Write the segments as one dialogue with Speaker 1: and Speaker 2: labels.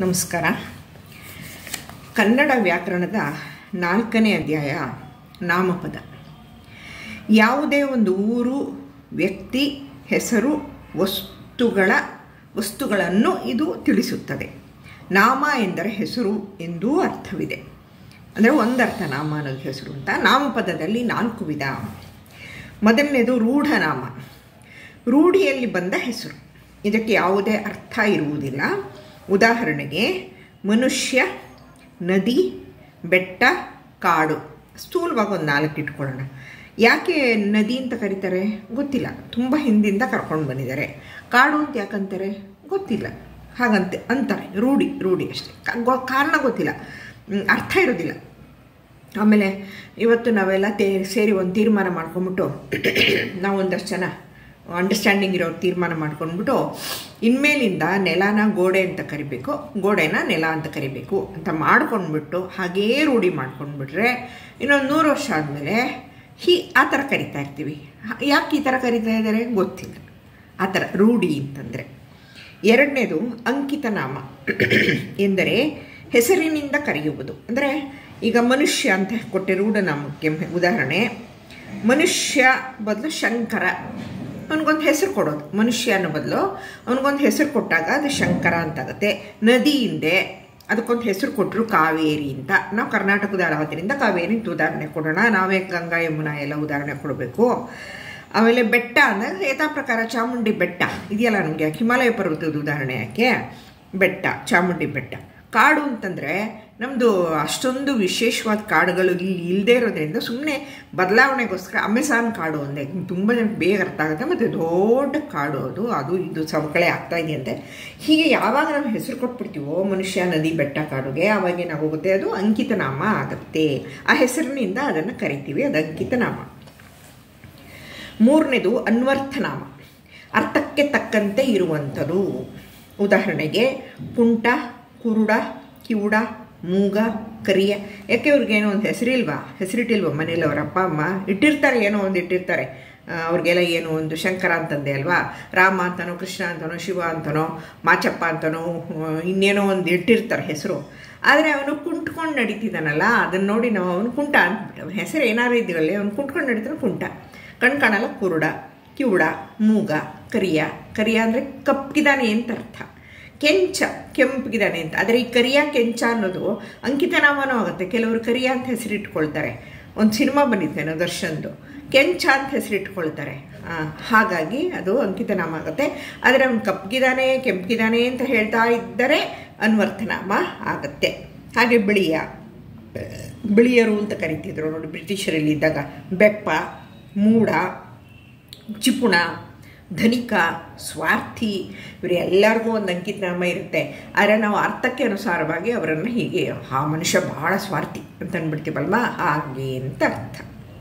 Speaker 1: ನಮಸ್ಕಾರ ಕನ್ನಡ ವ್ಯಾಕರಣದ ನಾಲ್ಕನೇ ಅಧ್ಯಾಯ ನಾಮಪದ ಯಾವುದೇ ಒಂದು ಊರು ವ್ಯಕ್ತಿ ಹೆಸರು ವಸ್ತುಗಳ ವಸ್ತುಗಳನ್ನು ಇದು ತಿಳಿಸುತ್ತದೆ ನಾಮ ಎಂದರೆ ಹೆಸರು ಎಂದೂ ಅರ್ಥವಿದೆ ಅಂದರೆ ಒಂದರ್ಥ ನಾಮ ಅನ್ನೋದು ಹೆಸರು ಅಂತ ನಾಮಪದದಲ್ಲಿ ನಾಲ್ಕು ವಿಧ ಮೊದಲನೇದು ರೂಢನಾಮ ರೂಢಿಯಲ್ಲಿ ಬಂದ ಹೆಸರು ಇದಕ್ಕೆ ಯಾವುದೇ ಅರ್ಥ ಇರುವುದಿಲ್ಲ ಉದಾಹರಣೆಗೆ ಮನುಷ್ಯ ನದಿ ಬೆಟ್ಟ ಕಾಡು ಸ್ಥೂಲವಾಗಿ ಒಂದು ನಾಲ್ಕು ಇಟ್ಕೊಳ್ಳೋಣ ಯಾಕೆ ನದಿ ಅಂತ ಕರೀತಾರೆ ಗೊತ್ತಿಲ್ಲ ತುಂಬ ಹಿಂದಿಂದ ಕರ್ಕೊಂಡು ಬಂದಿದ್ದಾರೆ ಕಾಡು ಅಂತ ಯಾಕಂತಾರೆ ಗೊತ್ತಿಲ್ಲ ಹಾಗಂತೆ ಅಂತಾರೆ ರೂಢಿ ರೂಢಿ ಅಷ್ಟೇ ಕ- ಕಾರಣ ಗೊತ್ತಿಲ್ಲ ಹ್ಮ್, ಅರ್ಥ ಇರೋದಿಲ್ಲ ಆಮೇಲೆ ಇವತ್ತು ನಾವೆಲ್ಲ ತೇ ಸೇರಿ ಒಂದು ತೀರ್ಮಾನ ಮಾಡ್ಕೊಂಬಿಟ್ಟು ನಾವು ಒಂದಷ್ಟು ಜನ ಅಂಡರ್ಸ್ಟ್ಯಾಂಡಿಂಗ್ ಇರೋ ತೀರ್ಮಾನ ಮಾಡ್ಕೊಂಡ್ಬಿಟ್ಟು ಇನ್ಮೇಲಿಂದ ನೆಲನ ಗೋಡೆ ಅಂತ ಕರಿಬೇಕು ಗೋಡೆನ ನೆಲ ಅಂತ ಕರಿಬೇಕು ಅಂತ ಮಾಡ್ಕೊಂಡ್ಬಿಟ್ಟು ಹಾಗೇ ರೂಢಿ ಮಾಡ್ಕೊಂಡ್ಬಿಟ್ರೆ ಇನ್ನೊಂದು ನೂರು ವರ್ಷ ಆದಮೇಲೆ ಹೀ ಆ ಥರ ಕರಿತಾ ಇರ್ತೀವಿ ಹ- ಯಾಕೆ ಈ ಥರ ಕರಿತಾ ಇದ್ದಾರೆ ಗೊತ್ತಿಲ್ಲ ಆ ಥರ ರೂಢಿ ಅಂತಂದರೆ ಎರಡನೇದು ಅಂಕಿತ ನಾಮ ಎಂದರೆ ಹೆಸರಿನಿಂದ ಕರೆಯುವುದು ಅಂದರೆ ಈಗ ಮನುಷ್ಯ ಅಂತ ಕೊಟ್ಟೆ ರೂಢನಾಮಕ್ಕೆ ಉದಾಹರಣೆ ಮನುಷ್ಯ ಬದಲು ಶಂಕರ ಅವನಿಗೊಂದು ಹೆಸರು ಕೊಡೋದು ಮನುಷ್ಯ ಅನ್ನೋ ಬದಲು ಅವನಿಗೊಂದು ಹೆಸರು ಕೊಟ್ಟಾಗ ಅದು ಶಂಕರ ಅಂತಾಗುತ್ತೆ ನದಿ ಹಿಂದೆ ಅದಕ್ಕೊಂದು ಹೆಸರು ಕೊಟ್ಟರು ಕಾವೇರಿ ಅಂತ ನಾವು ಕರ್ನಾಟಕದ ಆದ್ದರಿಂದ ಕಾವೇರಿ ಅಂತ ಉದಾಹರಣೆ ಕೊಡೋಣ ನಾವೇ ಗಂಗಾ ಯಮುನಾ ಎಲ್ಲ ಉದಾಹರಣೆ ಕೊಡಬೇಕು ಆಮೇಲೆ ಬೆಟ್ಟ ಅಂದರೆ ಯಥಾ ಪ್ರಕಾರ ಚಾಮುಂಡಿ ಬೆಟ್ಟ ಇದೆಯಲ್ಲ ನಮಗೆ ಹಿಮಾಲಯ ಪರ್ವತದ ಉದಾಹರಣೆ ಯಾಕೆ ಬೆಟ್ಟ ಚಾಮುಂಡಿ ಬೆಟ್ಟ ಕಾಡು ಅಂತಂದರೆ ನಮ್ಮದು ಅಷ್ಟೊಂದು ವಿಶೇಷವಾದ ಕಾಡುಗಳು ಇಲ್ಲಿ ಇಲ್ಲದೇ ಇರೋದ್ರಿಂದ ಸುಮ್ಮನೆ ಬದಲಾವಣೆಗೋಸ್ಕರ ಅಮೆಜಾನ್ ಕಾಡು ಅಂದೆ ತುಂಬ ಜನಕ್ಕೆ ಬೇಗ ಅರ್ಥ ಆಗುತ್ತೆ ಮತ್ತು ದೊಡ್ಡ ಕಾಡು ಅದು ಅದು ಇದು ಸವಕಳೆ ಆಗ್ತಾ ಇದೆಯಂತೆ ಹೀಗೆ ಯಾವಾಗ ನಾವು ಹೆಸರು ಕೊಟ್ಬಿಡ್ತೀವೋ ಮನುಷ್ಯ ನದಿ ಬೆಟ್ಟ ಕಾಡುಗೆ ಆವಾಗ ಏನಾಗೋಗುತ್ತೆ ಅದು ಅಂಕಿತ ನಾಮ ಆಗುತ್ತೆ ಆ ಹೆಸರಿನಿಂದ ಅದನ್ನು ಕರಿತೀವಿ ಅದು ಅಂಕಿತ ನಾಮ ಮೂರನೇದು ಅನ್ವರ್ಥನಾಮ ಅರ್ಥಕ್ಕೆ ತಕ್ಕಂತೆ ಇರುವಂಥದ್ದು ಉದಾಹರಣೆಗೆ ಪುಂಟ ಕುರುಡ ಕಿವುಡ ಮೂಗ ಕರಿಯ ಯಾಕೆ ಅವ್ರಿಗೇನೋ ಒಂದು ಹೆಸರಿಲ್ವಾ ಹೆಸರಿಟ್ಟಿಲ್ವಾ ಮನೇಲಿ ಅವ್ರ ಅಪ್ಪ ಅಮ್ಮ ಇಟ್ಟಿರ್ತಾರೆ ಏನೋ ಒಂದು ಇಟ್ಟಿರ್ತಾರೆ ಆ, ಅವ್ರಿಗೆಲ್ಲ ಏನೋ ಒಂದು ಶಂಕರ ಅಂತಂದೆ ಅಲ್ವಾ ರಾಮ ಅಂತನೋ ಕೃಷ್ಣ ಅಂತನೋ ಶಿವ ಅಂತನೋ ಮಾಚಪ್ಪ ಅಂತನೋ ಆ, ಇನ್ನೇನೋ ಒಂದು ಇಟ್ಟಿರ್ತಾರೆ ಹೆಸರು ಆದರೆ ಅವನು ಕುಂಟ್ಕೊಂಡು ನಡೀತಿದ್ದಾನಲ್ಲ ಅದನ್ನು ನೋಡಿ ನಾವು ಅವನು ಕುಂಟ ಅಂದ್ಬಿಟ್ಟು ಅವನ ಹೆಸರು ಏನಾದ್ರು ಇದ್ರಲ್ಲಿ ಅವನು ಕುಂಟ್ಕೊಂಡು ನಡೀತಾನೆ ಕುಂಟ ಕಣ್ ಕಾಣಲ್ಲ ಕುರುಡ ಕಿವುಡ ಮೂಗ ಕರಿಯ ಕರಿಯ ಅಂದರೆ ಕಪ್ಪಿದಾನೆ ಅಂತ ಅರ್ಥ ಕೆಂಚ ಕೆಂಪಗಿದಾನೆ ಅಂತ ಆದರೆ ಈ ಕರಿಯ ಕೆಂಚ ಅನ್ನೋದು ಅಂಕಿತ ನಾಮನೂ ಆಗುತ್ತೆ ಕೆಲವರು ಕರಿಯ ಅಂತ ಹೆಸರಿಟ್ಕೊಳ್ತಾರೆ ಒಂದು ಸಿನಿಮಾ ಬಂದಿತ್ತೇನೋ ದರ್ಶನ್ದು ಕೆಂಚ ಅಂತ ಹೆಸರಿಟ್ಕೊಳ್ತಾರೆ ಆ, ಹಾಗಾಗಿ ಅದು ಅಂಕಿತ ನಾಮ ಆಗುತ್ತೆ ಆದರೆ ಅವ್ನು ಕಪ್ಪಗಿದಾನೆ ಕೆಂಪಗಿದಾನೆ ಅಂತ ಹೇಳ್ತಾ ಇದ್ದರೆ ಅನ್ವರ್ಥನಾಮ ಆಗುತ್ತೆ ಹಾಗೆ ಬಿಳಿಯ ಬಿಳಿಯರು ಅಂತ ಕರಿತಿದ್ರು ನೋಡಿ ಬ್ರಿಟಿಷರಲ್ಲಿ ಇದ್ದಾಗ ಬೆಪ್ಪ ಮೂಡ ಚಿಪುಣ ಧನಿಕ ಸ್ವಾರ್ಥಿ ಇವರೆಲ್ಲರಿಗೂ ಒಂದು ಅಂಕಿತ ನಾಮ ಇರುತ್ತೆ ಆದರೆ ನಾವು ಅರ್ಥಕ್ಕೆ ಅನುಸಾರವಾಗಿ ಅವರನ್ನು ಹೀಗೆ ಆ ಮನುಷ್ಯ ಬಹಳ ಸ್ವಾರ್ಥಿ ಅಂತ ಅಂದ್ಬಿಡ್ತೀವಲ್ವ ಹಾಗೆ ಅಂತ ಅರ್ಥ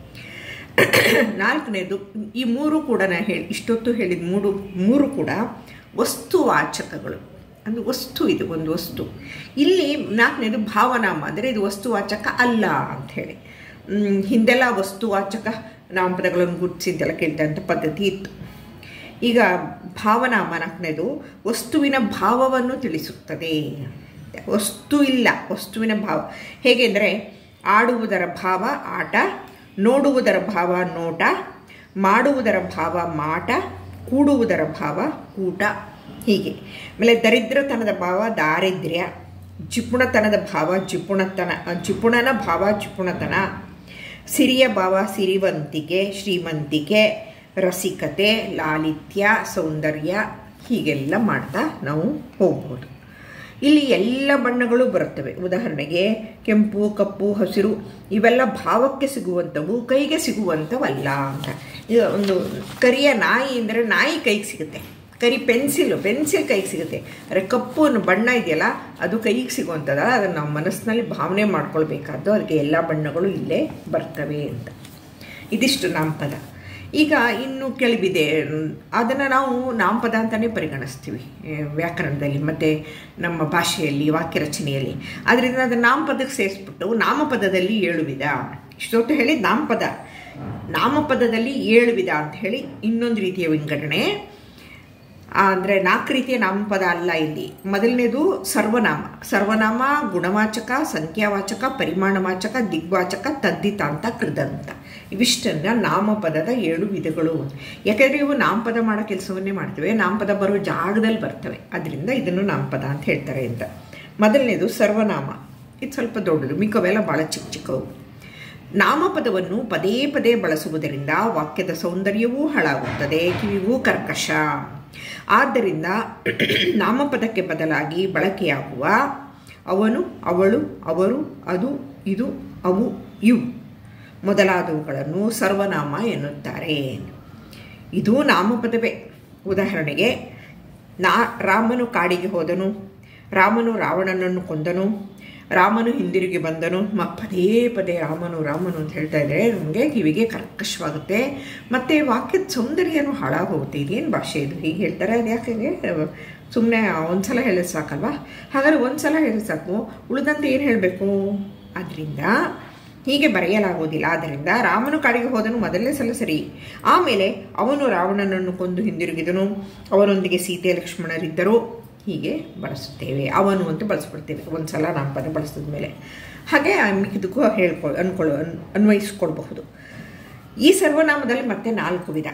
Speaker 1: ನಾಲ್ಕನೇದು ಈ ಮೂರು ಕೂಡ ನಾನು ಹೇಳಿ ಇಷ್ಟೊತ್ತು ಹೇಳಿದ ಮೂರು ಮೂರು ಕೂಡ ವಸ್ತುವಾಚಕಗಳು ಒಂದು ವಸ್ತು ಇದು ಒಂದು ವಸ್ತು ಇಲ್ಲಿ ನಾಲ್ಕನೇದು ಭಾವನಾಮ ಅಂದರೆ ಇದು ವಸ್ತುವಾಚಕ ಅಲ್ಲ ಅಂತ ಹೇಳಿ ಮ್, ಹಿಂದೆಲ್ಲ ವಸ್ತುವಾಚಕ ನಾಮಪದಗಳನ್ನು ಗುರುತಿಸಿದ್ದೆಲ್ಲ ಕೇಳ್ತಂಥ ಪದ್ಧತಿ ಇತ್ತು ಈಗ ಭಾವನಾಮ ನಾಲ್ಕನೇದು ವಸ್ತುವಿನ ಭಾವವನ್ನು ತಿಳಿಸುತ್ತದೆ ವಸ್ತು ಇಲ್ಲ ವಸ್ತುವಿನ ಭಾವ ಹೇಗೆ ಅಂದರೆ ಆಡುವುದರ ಭಾವ ಆಟ ನೋಡುವುದರ ಭಾವ ನೋಟ ಮಾಡುವುದರ ಭಾವ ಮಾಟ ಕೂಡುವುದರ ಭಾವ ಕೂಟ ಹೀಗೆ ಆಮೇಲೆ ದರಿದ್ರತನದ ಭಾವ ದಾರಿದ್ರ್ಯ ಜಿಪುಣತನದ ಭಾವ ಜಿಪುಣತನ ಜಿಪುಣನ ಭಾವ ಜಿಪುಣತನ ಸಿರಿಯ ಭಾವ ಸಿರಿವಂತಿಕೆ ಶ್ರೀಮಂತಿಕೆ ರಸಿಕತೆ ಲಾಲಿತ್ಯ ಸೌಂದರ್ಯ ಹೀಗೆಲ್ಲ ಮಾಡ್ತಾ ನಾವು ಹೋಗ್ಬೋದು ಇಲ್ಲಿ ಎಲ್ಲ ಬಣ್ಣಗಳು ಬರುತ್ತವೆ ಉದಾಹರಣೆಗೆ ಕೆಂಪು ಕಪ್ಪು ಹಸಿರು ಇವೆಲ್ಲ ಭಾವಕ್ಕೆ ಸಿಗುವಂಥವು ಕೈಗೆ ಸಿಗುವಂಥವಲ್ಲ ಅಂತ ಈಗ ಒಂದು ಕರಿಯ ನಾಯಿ ಅಂದರೆ ನಾಯಿ ಕೈಗೆ ಸಿಗುತ್ತೆ ಕರಿ ಪೆನ್ಸಿಲು ಪೆನ್ಸಿಲ್ ಕೈಗೆ ಸಿಗುತ್ತೆ ಆದರೆ ಕಪ್ಪು ಅನ್ನೋ ಬಣ್ಣ ಇದೆಯಲ್ಲ ಅದು ಕೈಗೆ ಸಿಗುವಂಥದ್ದು ಅದನ್ನು ನಾವು ಮನಸ್ಸಿನಲ್ಲಿ ಭಾವನೆ ಮಾಡ್ಕೊಳ್ಬೇಕಾದ್ದು ಅದಕ್ಕೆ ಎಲ್ಲ ಬಣ್ಣಗಳು ಇಲ್ಲೇ ಬರ್ತವೆ ಅಂತ ಇದಿಷ್ಟು ನಾಮಪದ ಈಗ ಇನ್ನು ಕೆಲವಿದೆ ಅದನ್ನು ನಾವು ನಾಮಪದ ಅಂತಲೇ ಪರಿಗಣಿಸ್ತೀವಿ ಏ, ವ್ಯಾಕರಣದಲ್ಲಿ ಮತ್ತು ನಮ್ಮ ಭಾಷೆಯಲ್ಲಿ ವಾಕ್ಯ ರಚನೆಯಲ್ಲಿ ಆದ್ದರಿಂದ ಅದನ್ನು ನಾಮಪದಕ್ಕೆ ಸೇರಿಸ್ಬಿಟ್ಟು ನಾಮಪದದಲ್ಲಿ ಏಳು ವಿಧ ಇಷ್ಟೊತ್ತು ಹೇಳಿದ ನಾಮಪದ ನಾಮಪದದಲ್ಲಿ ಏಳು ವಿಧ ಅಂತ ಹೇಳಿ ಇನ್ನೊಂದು ರೀತಿಯ ವಿಂಗಡಣೆ ಅಂದರೆ ನಾಲ್ಕು ರೀತಿಯ ನಾಮಪದ ಅಲ್ಲ ಇಲ್ಲಿ ಮೊದಲನೇದು ಸರ್ವನಾಮ ಸರ್ವನಾಮ ಗುಣವಾಚಕ ಸಂಖ್ಯಾವಾಚಕ ಪರಿಮಾಣವಾಚಕ ದಿಗ್ವಾಚಕ ತದ್ದಿತಾಂತ ಕೃದಂತ ಇವಿಷ್ಟನ್ನ ನಾಮಪದದ ಏಳು ವಿಧಗಳು ಯಾಕೆಂದರೆ ಇವು ನಾಮಪದ ಮಾಡೋ ಕೆಲಸವನ್ನೇ ಮಾಡ್ತವೆ ನಾಮಪದ ಬರೋ ಜಾಗದಲ್ಲಿ ಬರ್ತವೆ ಅದರಿಂದ ಇದನ್ನು ನಾಮಪದ ಅಂತ ಹೇಳ್ತಾರೆ ಅಂತ ಮೊದಲನೇದು ಸರ್ವನಾಮ ಇದು ಸ್ವಲ್ಪ ದೊಡ್ಡದು ಮಿಕ್ಕವೆಲ್ಲ ಭಾಳ ಚಿಕ್ಕ ಚಿಕ್ಕವು ನಾಮಪದವನ್ನು ಪದೇ ಪದೇ ಬಳಸುವುದರಿಂದ ವಾಕ್ಯದ ಸೌಂದರ್ಯವೂ ಹಾಳಾಗುತ್ತದೆ ಕಿವಿಗೂ ಕರ್ಕಶ ಆದ್ದರಿಂದ ನಾಮಪದಕ್ಕೆ ಬದಲಾಗಿ ಬಳಕೆಯಾಗುವ ಅವನು ಅವಳು ಅವರು ಅದು ಇದು ಅವು ಇವು ಮೊದಲಾದವುಗಳನ್ನು ಸರ್ವನಾಮ ಎನ್ನುತ್ತಾರೆ ಇದು ನಾಮಪದವೇ ಉದಾಹರಣೆಗೆ ನಾ ರಾಮನು ಕಾಡಿಗೆ ಹೋದನು ರಾಮನು ರಾವಣನನ್ನು ಕೊಂದನು ರಾಮನು ಹಿಂದಿರುಗಿ ಬಂದನು ಮ ಪದೇ ಪದೇ ರಾಮನು ರಾಮನು ಅಂತ ಹೇಳ್ತಾ ಇದ್ದರೆ ನಮಗೆ ಕಿವಿಗೆ ಕರ್ಕಶವಾಗುತ್ತೆ ಮತ್ತು ವಾಕ್ಯದ ಸೌಂದರ್ಯನೂ ಹಾಳಾಗೋಗುತ್ತೆ ಇದೇನು ಭಾಷೆ ಇದು ಹೀಗೆ ಹೇಳ್ತಾರೆ ಅದು ಯಾಕೆ ಸುಮ್ಮನೆ ಒಂದು ಸಲ ಹೇಳಿದ್ರೆ ಸಾಕಲ್ವಾ ಹಾಗಾದ್ರೆ ಒಂದು ಸಲ ಹೇಳಿದ್ರೆ ಸಾಕು ಉಳಿದಂತೆ ಏನು ಹೇಳಬೇಕು ಆದ್ದರಿಂದ ಹೀಗೆ ಬರೆಯಲಾಗುವುದಿಲ್ಲ ಆದ್ದರಿಂದ ರಾಮನು ಕಾಡಿಗೆ ಹೋದನು ಮೊದಲನೇ ಸಲ ಸರಿ ಆಮೇಲೆ ಅವನು ರಾವಣನನ್ನು ಕೊಂದು ಹಿಂದಿರುಗಿದನು ಅವನೊಂದಿಗೆ ಸೀತೆ ಲಕ್ಷ್ಮಣರಿದ್ದರು ಹೀಗೆ ಬಳಸುತ್ತೇವೆ ಅವನು ಅಂತ ಬಳಸ್ಬಿಡ್ತೇವೆ ಒಂದು ಸಲ ನಾಮಪದ ಬಳಸಿದ ಮೇಲೆ ಹಾಗೆ ಮಿಕ್ಕಿದಕ್ಕೂ ಹೇಳ್ಕೊ ಅನ್ಕೊಳ್ಳೋ ಅನ್ ಅನ್ವಯಿಸ್ಕೊಳ್ಬಹುದು ಈ ಸರ್ವನಾಮದಲ್ಲಿ ಮತ್ತೆ ನಾಲ್ಕು ವಿಧ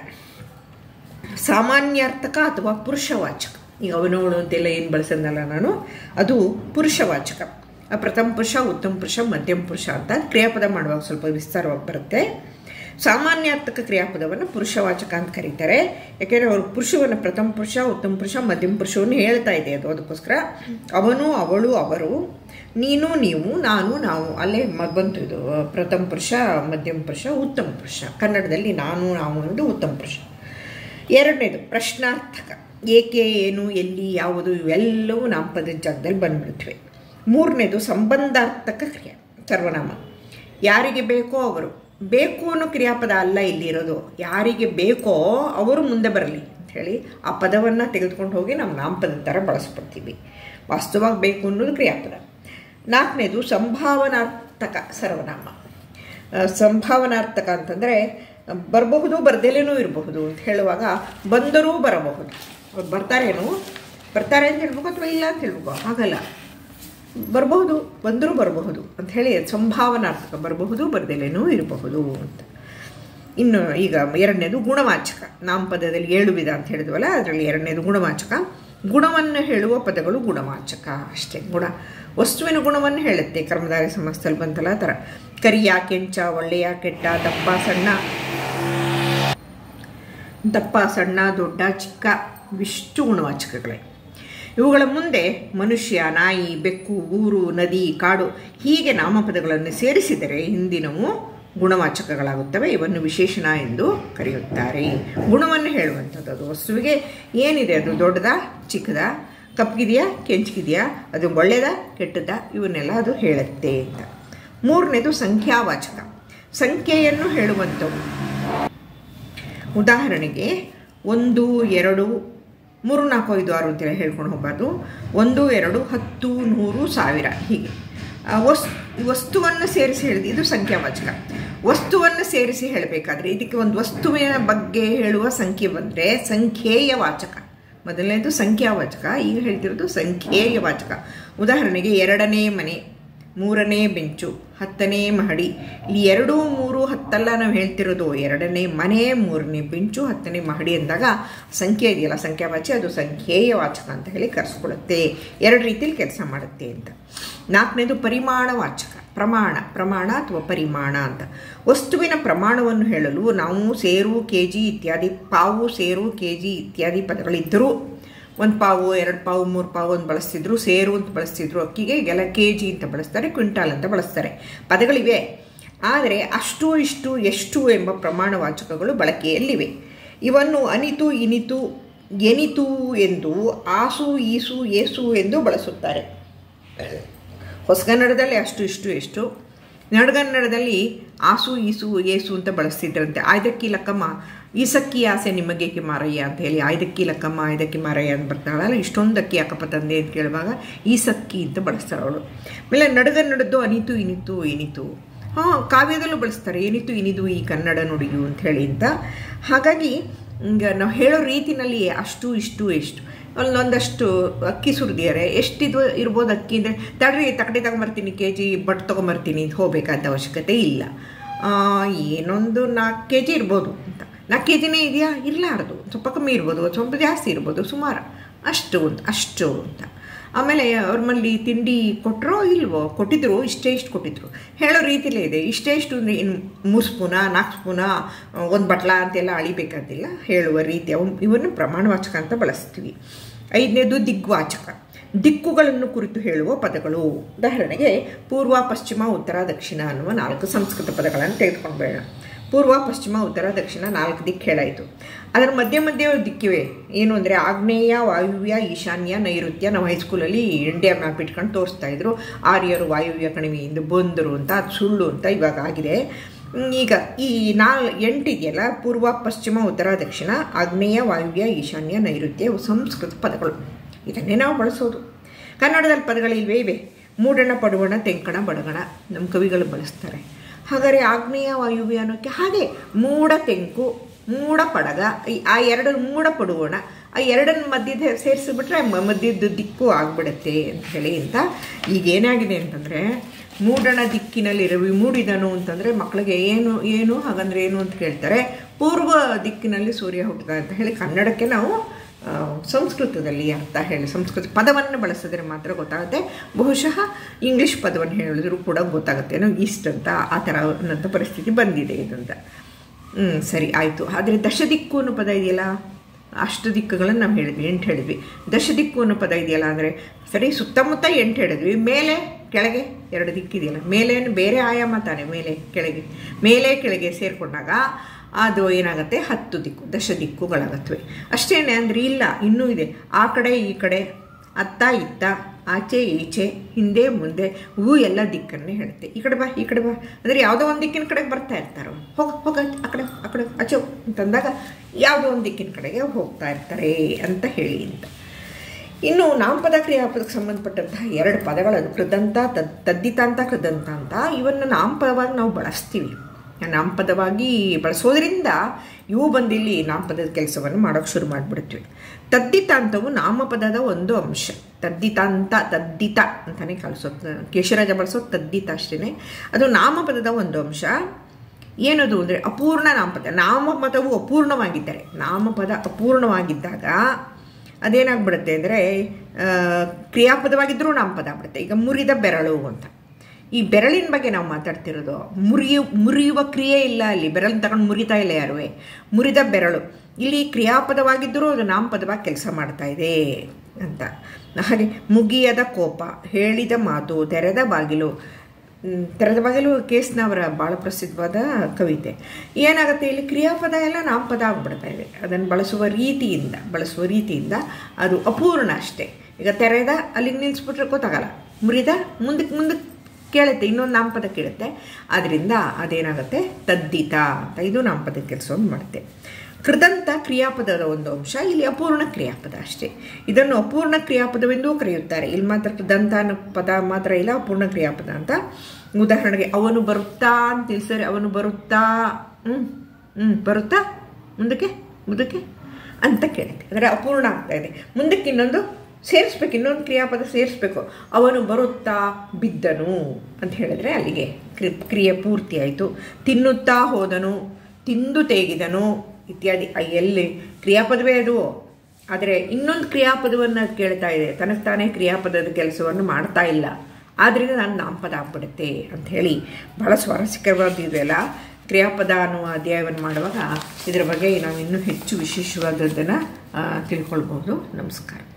Speaker 1: ಸಾಮಾನ್ಯಾರ್ಥಕ ಅಥವಾ ಪುರುಷವಾಚಕ ಈಗ ಅವನವಳು ಅಂತೆಲ್ಲ ಏನು ಬಳಸಿದ್ನಲ್ಲ ನಾನು ಅದು ಪುರುಷವಾಚಕ ಪ್ರಥಮ ಪುರುಷ ಉತ್ತಮ ಪುರುಷ ಮಧ್ಯಮ ಪುರುಷ ಅಂತ ಕ್ರಿಯಾಪದ ಮಾಡುವಾಗ ಸ್ವಲ್ಪ ವಿಸ್ತಾರವಾಗಿ ಬರುತ್ತೆ ಸಾಮಾನ್ಯಾರ್ಥಕ ಕ್ರಿಯಾಪದವನ್ನು ಪುರುಷವಾಚಕ ಅಂತ ಕರೀತಾರೆ ಯಾಕೆಂದರೆ ಅವರು ಪುರುಷವನ್ನು ಪ್ರಥಮ ಪುರುಷ ಉತ್ತಮ ಪುರುಷ ಮಧ್ಯಮ ಪುರುಷವನ್ನು ಹೇಳ್ತಾ ಇದೆ ಅದು ಅದಕ್ಕೋಸ್ಕರ ಅವನು ಅವಳು ಅವರು ನೀನು ನೀವು ನಾನು ನಾವು ಅಲ್ಲೇ ಮ ಬಂತು ಇದು ಪ್ರಥಮ ಪುರುಷ ಮಧ್ಯಮ ಪುರುಷ ಉತ್ತಮ ಪುರುಷ ಕನ್ನಡದಲ್ಲಿ ನಾನು ನಾವು ಅನ್ನೋದು ಉತ್ತಮ ಪುರುಷ ಎರಡನೇದು ಪ್ರಶ್ನಾರ್ಥಕ ಏಕೆ ಏನು ಎಲ್ಲಿ ಯಾವುದು ಇವೆಲ್ಲವೂ ನಾಮಪದದ ಜಾಗದಲ್ಲಿ ಬಂದ್ಬಿಡ್ತವೆ ಮೂರನೇದು ಸಂಬಂಧಾರ್ಥಕ ಕ್ರಿಯೆ ಸರ್ವನಾಮ ಯಾರಿಗೆ ಬೇಕೋ ಅವರು ಬೇಕು ಅನ್ನೋ ಕ್ರಿಯಾಪದ ಅಲ್ಲ ಇಲ್ಲಿರೋದು ಯಾರಿಗೆ ಬೇಕೋ ಅವರು ಮುಂದೆ ಬರಲಿ ಅಂಥೇಳಿ ಆ ಪದವನ್ನು ತೆಗೆದುಕೊಂಡು ಹೋಗಿ ನಾವು ನಾಮಪದದ ಥರ ಬಳಸ್ಬಿಡ್ತೀವಿ ವಾಸ್ತವವಾಗಿ ಬೇಕು ಅನ್ನೋದು ಕ್ರಿಯಾಪದ ನಾಲ್ಕನೇದು ಸಂಭಾವನಾರ್ಥಕ ಸರ್ವನಾಮ ಸಂಭಾವನಾರ್ಥಕ ಅಂತಂದರೆ ಬರಬಹುದು ಬರ್ದೇಲೇನೂ ಇರಬಹುದು ಅಂತ ಹೇಳುವಾಗ ಬಂದರೂ ಬರಬಹುದು ಅವ್ರು ಬರ್ತಾರೇನು ಬರ್ತಾರೆ ಅಂತ ಹೇಳ್ಬೇಕು ಅಥವಾ ಇಲ್ಲ ಅಂತ ಹೇಳ್ಬೇಕು ಹಾಗಲ್ಲ ಬರಬಹುದು ಬಂದರೂ ಬರಬಹುದು ಅಂತ ಹೇಳಿ ಸಂಭಾವನಾರ್ಥಕ ಬರಬಹುದು ಬರ್ದೇಲೇನೂ ಇರಬಹುದು ಅಂತ ಇನ್ನು ಈಗ ಎರಡನೇದು ಗುಣವಾಚಕ ನಾಮಪದದಲ್ಲಿ ಏಳು ವಿಧ ಅಂತ ಹೇಳಿದ್ವಲ್ಲ ಅದರಲ್ಲಿ ಎರಡನೇದು ಗುಣವಾಚಕ ಗುಣವನ್ನು ಹೇಳುವ ಪದಗಳು ಗುಣವಾಚಕ ಅಷ್ಟೇ ಗುಣ ವಸ್ತುವಿನ ಗುಣವನ್ನು ಹೇಳುತ್ತೆ ಕರ್ಮಧಾರಿ ಸಮಾಸದಲ್ಲಿ ಬಂತಲ್ಲ ಆ ಥರ ಕರಿಯ ಕೆಂಚ ಒಳ್ಳೆಯ ಕೆಟ್ಟ ದಪ್ಪ ಸಣ್ಣ ದಪ್ಪ ಸಣ್ಣ ದೊಡ್ಡ ಚಿಕ್ಕ ಇವಿಷ್ಟು ಗುಣವಾಚಕಗಳೇ ಇವುಗಳ ಮುಂದೆ ಮನುಷ್ಯ ನಾಯಿ ಬೆಕ್ಕು ಊರು ನದಿ ಕಾಡು ಹೀಗೆ ನಾಮಪದಗಳನ್ನು ಸೇರಿಸಿದರೆ ಹಿಂದಿನವು ಗುಣವಾಚಕಗಳಾಗುತ್ತವೆ ಇವನ್ನು ವಿಶೇಷಣ ಎಂದು ಕರೆಯುತ್ತಾರೆ ಗುಣವನ್ನು ಹೇಳುವಂಥದ್ದು ಅದು ವಸ್ತುವಿಗೆ ಏನಿದೆ ಅದು ದೊಡ್ಡದ ಚಿಕ್ಕದ ಕಪ್ಪಗಿದೆಯಾ ಕೆಂಚಗಿದೆಯಾ ಅದು ಒಳ್ಳೆಯದ ಕೆಟ್ಟದ ಇವನ್ನೆಲ್ಲ ಅದು ಹೇಳುತ್ತೆ ಅಂತ ಮೂರನೇದು ಸಂಖ್ಯಾವಾಚಕ ಸಂಖ್ಯೆಯನ್ನು ಹೇಳುವಂಥವು ಉದಾಹರಣೆಗೆ ಒಂದು ಎರಡು ಮೂರು ನಾಲ್ಕು ಐದು ಆರು ಅಂತೇಳಿ ಹೇಳ್ಕೊಂಡು ಹೋಗಬಾರ್ದು ಒಂದು ಎರಡು ಹತ್ತು ನೂರು ಸಾವಿರ ಹೀಗೆ ವಸ್ ವಸ್ತುವನ್ನು ಸೇರಿಸಿ ಹೇಳಿದೆ ಇದು ಸಂಖ್ಯಾವಾಚಕ ವಸ್ತುವನ್ನು ಸೇರಿಸಿ ಹೇಳಬೇಕಾದ್ರೆ ಇದಕ್ಕೆ ಒಂದು ವಸ್ತುವಿನ ಬಗ್ಗೆ ಹೇಳುವ ಸಂಖ್ಯೆ ಬಂದರೆ ಸಂಖ್ಯೇಯ ವಾಚಕ ಮೊದಲನೇದು ಸಂಖ್ಯಾವಾಚಕ ಈಗ ಹೇಳ್ತಿರೋದು ಸಂಖ್ಯೇಯ ವಾಚಕ ಉದಾಹರಣೆಗೆ ಎರಡನೇ ಮನೆ ಮೂರನೇ ಬೆಂಚು ಹತ್ತನೇ ಮಹಡಿ ಇಲ್ಲಿ ಎರಡು ಮೂರು ಹತ್ತಲ್ಲ ನಾವು ಹೇಳ್ತಿರೋದು ಎರಡನೇ ಮನೆ ಮೂರನೇ ಬೆಂಚು ಹತ್ತನೇ ಮಹಡಿ ಅಂದಾಗ ಸಂಖ್ಯೆ ಇದೆಯಲ್ಲ ಸಂಖ್ಯಾವಾಚಿ ಅದು ಸಂಖ್ಯೇಯ ವಾಚಕ ಅಂತ ಹೇಳಿ ಕರೆಸ್ಕೊಳ್ಳುತ್ತೆ ಎರಡು ರೀತಿಯಲ್ಲಿ ಕೆಲಸ ಮಾಡುತ್ತೆ ಅಂತ ನಾಲ್ಕನೇದು ಪರಿಮಾಣ ವಾಚಕ ಪ್ರಮಾಣ ಪ್ರಮಾಣ ಅಥವಾ ಪರಿಮಾಣ ಅಂತ ವಸ್ತುವಿನ ಪ್ರಮಾಣವನ್ನು ಹೇಳಲು ನಾವು ಸೇರು ಕೆ ಜಿ ಇತ್ಯಾದಿ ಪಾವು ಸೇರು ಕೆ ಜಿ ಇತ್ಯಾದಿ ಪದಗಳಿದ್ದರೂ ಒಂದು ಪಾವು ಎರಡು ಪಾವು ಮೂರು ಪಾವು ಅಂತ ಬಳಸ್ತಿದ್ರು ಸೇರು ಅಂತ ಬಳಸ್ತಿದ್ರು ಅಕ್ಕಿಗೆ ಈಗೆಲ್ಲ ಕೆ ಜಿ ಅಂತ ಬಳಸ್ತಾರೆ ಕ್ವಿಂಟಾಲ್ ಅಂತ ಬಳಸ್ತಾರೆ ಪದಗಳಿವೆ ಆದರೆ ಅಷ್ಟು ಇಷ್ಟು ಎಷ್ಟು ಎಂಬ ಪ್ರಮಾಣವಾಚಕಗಳು ಬಳಕೆಯಲ್ಲಿವೆ ಇವನ್ನು ಅನಿತು ಇನಿತು ಎನಿತು ಎಂದು ಆಸು ಈಸು ಏಸು ಎಂದು ಬಳಸುತ್ತಾರೆ ಹೊಸಗನ್ನಡದಲ್ಲಿ ಅಷ್ಟು ಇಷ್ಟು ಎಷ್ಟು ನಡುಗನ್ನಡದಲ್ಲಿ ಆಸು ಈಸು ಏಸು ಅಂತ ಬಳಸ್ತಿದ್ರಂತೆ ಆಯ್ದಕ್ಕಿ ಲಕ್ಕಮ್ಮ ಈಸಕ್ಕಿ ಆಸೆ ನಿಮಗೇಕೆ ಮಾರಯ್ಯ ಅಂತ ಹೇಳಿ ಆಯ್ದಕ್ಕಿ ಲಕ್ಕಮ್ಮ ಆಯ್ದಕ್ಕಿ ಮಾರಯ್ಯ ಅಂತ ಬರ್ತಾಳಲ್ಲ ಇಷ್ಟೊಂದು ಅಕ್ಕಿ ಯಾಕಪ್ಪ ತಂದೆ ಅಂತ ಕೇಳುವಾಗ ಈಸಕ್ಕಿ ಅಂತ ಬಳಸ್ತಾಳೆ ಅವಳು ಆಮೇಲೆ ನಡುಗನ್ನಡದ್ದು ಅನಿತು ಇನಿತು ಏನಿತು ಹಾಂ ಕಾವ್ಯದಲ್ಲೂ ಬಳಸ್ತಾರೆ ಏನಿತು ಇನಿದು ಈ ಕನ್ನಡ ನುಡಿಯು ಅಂತ ಹೇಳಿ ಅಂತ ಹಾಗಾಗಿ ಈಗ ನಾವು ಹೇಳೋ ರೀತಿನಲ್ಲಿ ಅಷ್ಟು ಇಷ್ಟು ಎಷ್ಟು ಒಂದೊಂದಷ್ಟು ಅಕ್ಕಿ ಸುರಿದಿದ್ದಾರೆ ಎಷ್ಟಿದು ಇರ್ಬೋದು ಅಕ್ಕಿ ಅಂದರೆ ತಡ್ರಿ ತಕಡೆ ತಗೊಂಬರ್ತೀನಿ ಕೆ ಜಿ ಬಟ್ ತೊಗೊಂಬರ್ತೀನಿ ಅಂತ ಹೋಗಬೇಕಾದ ಅವಶ್ಯಕತೆ ಇಲ್ಲ ಆ, ಏನೊಂದು ನಾಲ್ಕು ಕೆ ಜಿ ಇರ್ಬೋದು ಅಂತ ನಾಲ್ಕು ಕೆ ಜಿನೇ ಇದೆಯಾ ಇರಲಾರ್ದು ಸ್ವಲ್ಪ ಕಮ್ಮಿ ಇರ್ಬೋದು ಸ್ವಲ್ಪ ಜಾಸ್ತಿ ಇರ್ಬೋದು ಸುಮಾರು ಅಷ್ಟು ಅಂತ ಅಷ್ಟು ಅಂತ ಆಮೇಲೆ ಅವ್ರ ಮನೇಲಿ ತಿಂಡಿ ಕೊಟ್ಟರೋ ಇಲ್ವೋ ಕೊಟ್ಟಿದ್ರು ಇಷ್ಟೇ ಇಷ್ಟು ಕೊಟ್ಟಿದ್ರು ಹೇಳೋ ರೀತಿಲೇ ಇದೆ ಇಷ್ಟೇ ಇಷ್ಟು ಅಂದರೆ ಇನ್ನು ಮೂರು ಸ್ಪೂನ ನಾಲ್ಕು ಸ್ಪೂನ ಒಂದು ಬಟ್ಲ ಅಂತೆಲ್ಲ ಅಳಿಬೇಕಾದಿಲ್ಲ ಹೇಳುವ ರೀತಿ ಅವು ಇವನ್ನು ಪ್ರಮಾಣವಾಚಕ ಅಂತ ಬಳಸ್ತೀವಿ ಐದನೇದು ದಿಗ್ವಾಚಕ ದಿಕ್ಕುಗಳನ್ನು ಕುರಿತು ಹೇಳುವ ಪದಗಳು ಉದಾಹರಣೆಗೆ ಪೂರ್ವ ಪಶ್ಚಿಮ ಉತ್ತರ ದಕ್ಷಿಣ ಅನ್ನುವ ನಾಲ್ಕು ಸಂಸ್ಕೃತ ಪದಗಳನ್ನು ತೆಗೆದುಕೊಂಡು ಬೇಡ ಪೂರ್ವ ಪಶ್ಚಿಮ ಉತ್ತರ ದಕ್ಷಿಣ ನಾಲ್ಕು ದಿಕ್ಕು ಹೇಳಾಯಿತು ಅದರ ಮಧ್ಯೆ ಮಧ್ಯೆ ದಿಕ್ಕಿವೆ ಏನು ಅಂದರೆ ಆಗ್ನೇಯ ವಾಯುವ್ಯ ಈಶಾನ್ಯ ನೈಋತ್ಯ ನಾವು ಹೈಸ್ಕೂಲಲ್ಲಿ ಇಂಡಿಯಾ ಮ್ಯಾಪ್ ಇಟ್ಕೊಂಡು ತೋರಿಸ್ತಾ ಇದ್ರು ಆರ್ಯರು ವಾಯುವ್ಯ ಕಣಿವೆಯಿಂದ ಬಂದರು ಅಂತ ಅದು ಸುಳ್ಳು ಅಂತ ಇವಾಗ ಆಗಿದೆ ಹ್ಮ್, ಈಗ ಈ ನಾಲ್ ಎಂಟಿದೆಯಲ್ಲ ಪೂರ್ವ ಪಶ್ಚಿಮ ಉತ್ತರ ದಕ್ಷಿಣ ಆಗ್ನೇಯ ವಾಯುವ್ಯ ಈಶಾನ್ಯ ನೈಋತ್ಯ ಇವು ಸಂಸ್ಕೃತ ಪದಗಳು ಇದನ್ನೇ ನಾವು ಬಳಸೋದು ಕನ್ನಡದಲ್ಲಿ ಪದಗಳಿಲ್ವೇ ಇವೆ ಮೂಡಣ ಪಡುವಣ ತೆಂಕಣ ಬಡಗಣ ನಮ್ಮ ಕವಿಗಳು ಬಳಸ್ತಾರೆ ಹಾಗಾದರೆ ಆಗ್ನೇಯ ವಾಯುವ್ಯ ಅನ್ನೋಕ್ಕೆ ಹಾಗೆ ಮೂಡ ತೆಂಕು ಮೂಡ ಪಡಗ ಈ- ಆ ಎರಡು ಮೂಡ ಪಡುವಣ ಆ ಎರಡನ್ನ ಮಧ್ಯದ ಸೇರಿಸಿಬಿಟ್ರೆ ಮಧ್ಯದ ದಿಕ್ಕು ಆಗ್ಬಿಡುತ್ತೆ ಅಂತ ಹೇಳಿ ಅಂತ ಈಗ ಏನಾಗಿದೆ ಅಂತಂದರೆ ಮೂಡಣ ದಿಕ್ಕಿನಲ್ಲಿ ರವಿ ಮೂಡಿದನು ಅಂತಂದರೆ ಮಕ್ಕಳಿಗೆ ಏನು ಏನು ಹಾಗಂದ್ರೆ ಏನು ಅಂತ ಕೇಳ್ತಾರೆ ಪೂರ್ವ ದಿಕ್ಕಿನಲ್ಲಿ ಸೂರ್ಯ ಹುಟ್ಟಿದ ಅಂತ ಹೇಳಿ ಕನ್ನಡಕ್ಕೆ ನಾವು ಆ, ಸಂಸ್ಕೃತದಲ್ಲಿ ಅರ್ಥ ಹೇಳಿ ಸಂಸ್ಕೃತ ಪದವನ್ನು ಬಳಸಿದ್ರೆ ಮಾತ್ರ ಗೊತ್ತಾಗುತ್ತೆ ಬಹುಶಃ ಇಂಗ್ಲೀಷ್ ಪದವನ್ನು ಹೇಳಿದ್ರು ಕೂಡ ಗೊತ್ತಾಗುತ್ತೆ ನಾವು ಈಸ್ಟ್ ಅಂತ ಆ ಥರ ಅನ್ನೋಂಥ ಪರಿಸ್ಥಿತಿ ಬಂದಿದೆ ಇದಂತ ಹ್ಞೂ ಸರಿ ಆಯಿತು ಆದರೆ ದಶದಿಕ್ಕು ಅನ್ನೋ ಪದ ಇದೆಯಲ್ಲ ಅಷ್ಟು ದಿಕ್ಕುಗಳನ್ನು ನಾವು ಹೇಳಿದ್ವಿ ಎಂಟು ಹೇಳಿದ್ವಿ ದಶದಿಕ್ಕು ಅನ್ನೋ ಪದ ಇದೆಯಲ್ಲ ಅಂದರೆ ಸರಿ ಸುತ್ತಮುತ್ತ ಎಂಟು ಹೇಳಿದ್ವಿ ಮೇಲೆ ಕೆಳಗೆ ಎರಡು ದಿಕ್ಕಿದೆಯಲ್ಲ ಮೇಲೆ ಬೇರೆ ಆಯಾಮ ತಾನೆ ಮೇಲೆ ಕೆಳಗೆ ಮೇಲೆ ಕೆಳಗೆ ಸೇರಿಕೊಂಡಾಗ ಅದು ಏನಾಗುತ್ತೆ ಹತ್ತು ದಿಕ್ಕು ದಶ ದಿಕ್ಕುಗಳಾಗತ್ವೆ ಅಷ್ಟೇನೆ ಅಂದರೆ ಇಲ್ಲ ಇನ್ನೂ ಇದೆ ಆ ಕಡೆ ಈ ಕಡೆ ಅತ್ತ ಇತ್ತ ಆಚೆ ಈಚೆ ಹಿಂದೆ ಮುಂದೆ ಹೂ ಎಲ್ಲ ದಿಕ್ಕನ್ನೇ ಹೇಳುತ್ತೆ ಈ ಕಡೆ ಬಾ ಈ ಕಡೆ ಬಾ ಅಂದರೆ ಯಾವುದೋ ಒಂದು ದಿಕ್ಕಿನ ಕಡೆಗೆ ಬರ್ತಾ ಇರ್ತಾರೆ ಅವ್ರು. ಹೋಗ ಹೋಗ ಆ ಕಡೆ ಆ ಕಡೆ ಆಚೆ ಹೋಗು ಅಂತಂದಾಗ ಯಾವುದೋ ಒಂದು ದಿಕ್ಕಿನ ಕಡೆಗೆ ಹೋಗ್ತಾ ಇರ್ತಾರೆ ಅಂತ ಹೇಳಿ ಅಂತ ಇನ್ನು ನಾಮಪದ ಕ್ರಿಯಾಪದಕ್ಕೆ ಸಂಬಂಧಪಟ್ಟಂತಹ ಎರಡು ಪದಗಳು ಕೃದಂತ ತದ್ ತದ್ದಿತಾಂತ ಕೃದಂತ ಅಂತ ಇವನ್ನು ನಾಮಪದವಾಗಿ ನಾವು ಬಳಸ್ತೀವಿ ನಾಮಪದವಾಗಿ ಬಳಸೋದ್ರಿಂದ ಇವು ಬಂದಿಲ್ಲಿ ನಾಮಪದದ ಕೆಲಸವನ್ನು ಮಾಡೋಕ್ಕೆ ಶುರು ಮಾಡಿಬಿಡ್ತೀವಿ ತದ್ದಿತಾಂತವು ನಾಮಪದದ ಒಂದು ಅಂಶ ತದ್ದಿತಾಂತ ತದ್ದಿತ ಅಂತಲೇ ಕಲಿಸೋದು ಕೇಶರಾಜ ಬಳಸೋದು ತದ್ದಿತ ಅಷ್ಟೇ ಅದು ನಾಮಪದದ ಒಂದು ಅಂಶ ಏನದು ಅಂದರೆ ಅಪೂರ್ಣ ನಾಮಪದ ನಾಮಪದವು ಅಪೂರ್ಣವಾಗಿದ್ದರೆ ನಾಮಪದ ಅಪೂರ್ಣವಾಗಿದ್ದಾಗ ಅದೇನಾಗ್ಬಿಡುತ್ತೆ ಅಂದರೆ ಕ್ರಿಯಾಪದವಾಗಿದ್ದರೂ ನಾಮಪದ ಆಗ್ಬಿಡುತ್ತೆ ಈಗ ಮುರಿದ ಬೆರಳು ಅಂತ ಈ ಬೆರಳಿನ ಬಗ್ಗೆ ನಾವು ಮಾತಾಡ್ತಿರೋದು ಮುರಿಯು ಮುರಿಯುವ ಕ್ರಿಯೆ ಇಲ್ಲ ಅಲ್ಲಿ ಬೆರಳನ್ನ ತಗೊಂಡು ಮುರಿತಾ ಇಲ್ಲ ಯಾರುವೆ ಮುರಿದ ಬೆರಳು ಇಲ್ಲಿ ಕ್ರಿಯಾಪದವಾಗಿದ್ದರೂ ಅದು ನಾಮಪದವಾಗಿ ಕೆಲಸ ಮಾಡ್ತಾ ಇದೆ ಅಂತ ಹಾಗೆ ಮುಗಿಯದ ಕೋಪ ಹೇಳಿದ ಮಾತು ತೆರೆದ ಬಾಗಿಲು ಹ್ಮ್, ತೆರೆದ ಬಾಗಿಲು ಕೇಸ್ನವರ ಭಾಳ ಪ್ರಸಿದ್ಧವಾದ ಕವಿತೆ ಏನಾಗುತ್ತೆ ಇಲ್ಲಿ ಕ್ರಿಯಾಪದ ಎಲ್ಲ ನಾಮಪದ ಆಗ್ಬಿಡ್ತಾ ಇದೆ ಅದನ್ನು ಬಳಸುವ ರೀತಿಯಿಂದ ಬಳಸುವ ರೀತಿಯಿಂದ ಅದು ಅಪೂರ್ಣ ಅಷ್ಟೇ ಈಗ ತೆರೆದ ಅಲ್ಲಿಗೆ ನಿಲ್ಲಿಸ್ಬಿಟ್ರೆ ಗೊತ್ತಾಗಲ್ಲ ಮುರಿದ ಮುಂದಕ್ಕೆ ಮುಂದಕ್ಕೆ ಕೇಳುತ್ತೆ ಇನ್ನೊಂದು ನಾಮಪದ ಕೇಳುತ್ತೆ ಆದ್ದರಿಂದ ಅದೇನಾಗುತ್ತೆ ತದ್ದಿತ ಅಂತ ಇದು ನಾಮಪದ ಕೆಲಸವನ್ನು ಮಾಡುತ್ತೆ ಕೃದಂತ ಕ್ರಿಯಾಪದದ ಒಂದು ಅಂಶ ಇಲ್ಲಿ ಅಪೂರ್ಣ ಕ್ರಿಯಾಪದ ಅಷ್ಟೇ ಇದನ್ನು ಅಪೂರ್ಣ ಕ್ರಿಯಾಪದವೆಂದೂ ಕರೆಯುತ್ತಾರೆ ಇಲ್ಲಿ ಮಾತ್ರ ಕೃದಂತ ಅನ್ನೋ ಪದ ಮಾತ್ರ ಇಲ್ಲ ಅಪೂರ್ಣ ಕ್ರಿಯಾಪದ ಅಂತ ಉದಾಹರಣೆಗೆ ಅವನು ಬರುತ್ತಾ ಅಂತ ತಿಳಿಸಿದ್ರೆ ಅವನು ಬರುತ್ತಾ ಹ್ಞೂ ಹ್ಞೂ ಬರುತ್ತಾ ಮುಂದಕ್ಕೆ ಮುಂದಕ್ಕೆ ಅಂತ ಕೇಳುತ್ತೆ ಅಂದರೆ ಅಪೂರ್ಣ ಆಗ್ತಾ ಇದೆ ಮುಂದಕ್ಕೆ ಇನ್ನೊಂದು ಸೇರಿಸ್ಬೇಕು ಇನ್ನೊಂದು ಕ್ರಿಯಾಪದ ಸೇರಿಸ್ಬೇಕು ಅವನು ಬರುತ್ತಾ ಬಿದ್ದನು ಅಂತ ಹೇಳಿದ್ರೆ ಅಲ್ಲಿಗೆ ಕ್ರಿ ಕ್ರಿಯೆ ಪೂರ್ತಿ ಆಯಿತು ತಿನ್ನುತ್ತಾ ಹೋದನು ತಿಂದು ತೇಗಿದನು ಇತ್ಯಾದಿ ಆ ಎಲ್ಲಿ ಕ್ರಿಯಾಪದವೇ ಅದು ಆದರೆ ಇನ್ನೊಂದು ಕ್ರಿಯಾಪದವನ್ನು ಕೇಳ್ತಾ ಇದೆ ತನಗೆ ತಾನೇ ಕ್ರಿಯಾಪದದ ಕೆಲಸವನ್ನು ಮಾಡ್ತಾ ಇಲ್ಲ ಆದ್ದರಿಂದ ನಾನು ನಾಮಪದ ಆಗ್ಬಿಡುತ್ತೆ ಅಂತ ಹೇಳಿ ಭಾಳ ಸ್ವಾರಸ್ಯಕರವಾದಿದೆಯಲ್ಲ ಕ್ರಿಯಾಪದ ಅನ್ನುವ ಅಧ್ಯಾಯವನ್ನು ಮಾಡುವಾಗ ಇದರ ಬಗ್ಗೆ ನಾವು ಇನ್ನೂ ಹೆಚ್ಚು ವಿಶೇಷವಾದದ್ದನ್ನು ತಿಳ್ಕೊಳ್ಬೋದು ನಮಸ್ಕಾರ